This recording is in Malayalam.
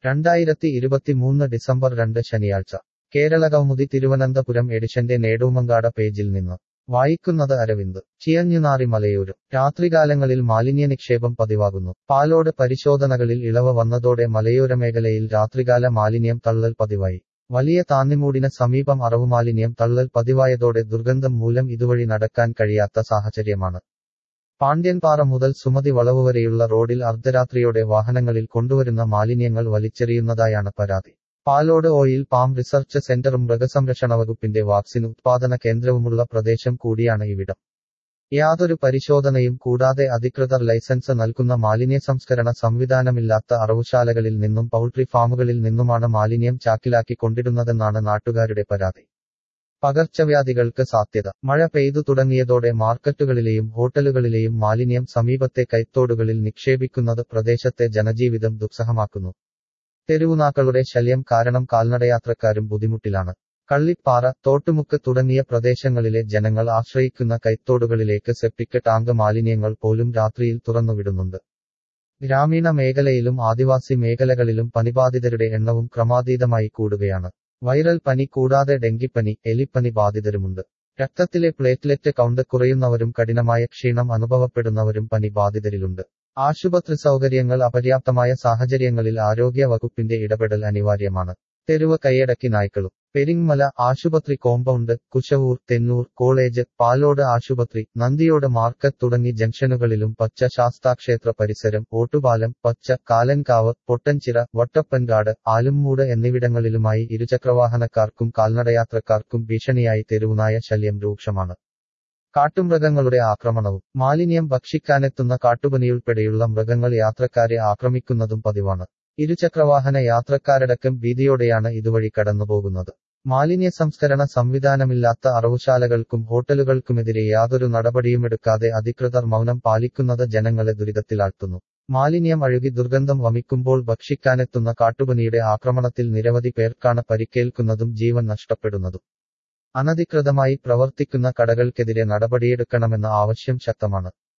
രണ്ടായിരത്തി ഇരുപത്തിമൂന്ന് ഡിസംബർ രണ്ട് ശനിയാഴ്ച കേരളകൗമുദി തിരുവനന്തപുരം എഡിഷന്റെ നേടൂമങ്കാട പേജിൽ നിന്ന് വായിക്കുന്നത് അരവിന്ദ് ചിയഞ്ഞുനാറി മലയോരം രാത്രികാലങ്ങളിൽ മാലിന്യനിക്ഷേപം പതിവാകുന്നു പാലോട് പരിശോധനകളിൽ ഇളവ് വന്നതോടെ മലയോര മേഖലയിൽ രാത്രികാല മാലിന്യം തള്ളൽ പതിവായി വലിയ താന്നിമൂടിന് സമീപം അറവുമാലിന്യം തള്ളൽ പതിവായതോടെ ദുർഗന്ധം മൂലം ഇതുവഴി നടക്കാൻ കഴിയാത്ത സാഹചര്യമാണ് പാണ്ഡ്യൻപാറ മുതൽ സുമതി വളവ് വരെയുള്ള റോഡിൽ അർദ്ധരാത്രിയോടെ വാഹനങ്ങളിൽ കൊണ്ടുവരുന്ന മാലിന്യങ്ങൾ വലിച്ചെറിയുന്നതായാണ് പരാതി പാലോട് ഓയിൽ പാം റിസർച്ച് സെന്ററും മൃഗസംരക്ഷണ വകുപ്പിന്റെ വാക്സിൻ ഉത്പാദന കേന്ദ്രവുമുള്ള പ്രദേശം കൂടിയാണ് ഇവിടം യാതൊരു പരിശോധനയും കൂടാതെ അധികൃതർ ലൈസൻസ് നൽകുന്ന മാലിന്യ സംസ്കരണ സംവിധാനമില്ലാത്ത അറവുശാലകളിൽ നിന്നും പൗൾട്രി ഫാമുകളിൽ നിന്നുമാണ് മാലിന്യം ചാക്കിലാക്കി കൊണ്ടിടുന്നതെന്നാണ് നാട്ടുകാരുടെ പരാതി പകർച്ചവ്യാധികൾക്ക് സാധ്യത മഴ പെയ്തു തുടങ്ങിയതോടെ മാർക്കറ്റുകളിലെയും ഹോട്ടലുകളിലെയും മാലിന്യം സമീപത്തെ കൈത്തോടുകളിൽ നിക്ഷേപിക്കുന്നത് പ്രദേശത്തെ ജനജീവിതം ദുസ്സഹമാക്കുന്നു തെരുവുനാക്കളുടെ ശല്യം കാരണം കാൽനടയാത്രക്കാരും ബുദ്ധിമുട്ടിലാണ് കള്ളിപ്പാറ തോട്ടുമുക്ക് തുടങ്ങിയ പ്രദേശങ്ങളിലെ ജനങ്ങൾ ആശ്രയിക്കുന്ന കൈത്തോടുകളിലേക്ക് സെപ്റ്റിക് ടാങ്ക് മാലിന്യങ്ങൾ പോലും രാത്രിയിൽ തുറന്നുവിടുന്നുണ്ട് ഗ്രാമീണ മേഖലയിലും ആദിവാസി മേഖലകളിലും പനിബാധിതരുടെ എണ്ണവും ക്രമാതീതമായി കൂടുകയാണ് വൈറൽ പനി കൂടാതെ ഡെങ്കിപ്പനി എലിപ്പനി ബാധിതരുമുണ്ട് രക്തത്തിലെ പ്ലേറ്റ്ലെറ്റ് കൗണ്ട് കുറയുന്നവരും കഠിനമായ ക്ഷീണം അനുഭവപ്പെടുന്നവരും പനി ബാധിതരിലുണ്ട് ആശുപത്രി സൗകര്യങ്ങൾ അപര്യാപ്തമായ സാഹചര്യങ്ങളിൽ ആരോഗ്യ വകുപ്പിന്റെ ഇടപെടൽ അനിവാര്യമാണ് തെരുവ് കൈയടക്കി നായ്ക്കളും പെരിങ്മല ആശുപത്രി കോമ്പൗണ്ട് കുശവൂർ തെന്നൂർ കോളേജ് പാലോട് ആശുപത്രി നന്ദിയോട് മാർക്കറ്റ് തുടങ്ങി ജംഗ്ഷനുകളിലും പച്ച ശാസ്താക്ഷേത്ര പരിസരം ഓട്ടുപാലം പച്ച കാലൻകാവ് പൊട്ടൻചിറ വട്ടപ്പൻകാട് ആലുംമൂട് എന്നിവിടങ്ങളിലുമായി ഇരുചക്രവാഹനക്കാർക്കും കാൽനടയാത്രക്കാർക്കും ഭീഷണിയായി തെരുവുനായ ശല്യം രൂക്ഷമാണ് കാട്ടുമൃഗങ്ങളുടെ ആക്രമണവും മാലിന്യം ഭക്ഷിക്കാനെത്തുന്ന കാട്ടുപനിയുൾപ്പെടെയുള്ള മൃഗങ്ങൾ യാത്രക്കാരെ ആക്രമിക്കുന്നതും പതിവാണ് ഇരുചക്രവാഹന യാത്രക്കാരടക്കം ഭീതിയോടെയാണ് ഇതുവഴി കടന്നുപോകുന്നത് മാലിന്യ സംസ്കരണ സംവിധാനമില്ലാത്ത അറവുശാലകൾക്കും ഹോട്ടലുകൾക്കുമെതിരെ യാതൊരു നടപടിയുമെടുക്കാതെ അധികൃതർ മൗനം പാലിക്കുന്നത് ജനങ്ങളെ ദുരിതത്തിലാഴ്ത്തുന്നു മാലിന്യം അഴുകി ദുർഗന്ധം വമിക്കുമ്പോൾ ഭക്ഷിക്കാനെത്തുന്ന കാട്ടുപനിയുടെ ആക്രമണത്തിൽ നിരവധി പേർക്കാണ് പരിക്കേൽക്കുന്നതും ജീവൻ നഷ്ടപ്പെടുന്നതും അനധികൃതമായി പ്രവർത്തിക്കുന്ന കടകൾക്കെതിരെ നടപടിയെടുക്കണമെന്ന ആവശ്യം ശക്തമാണ്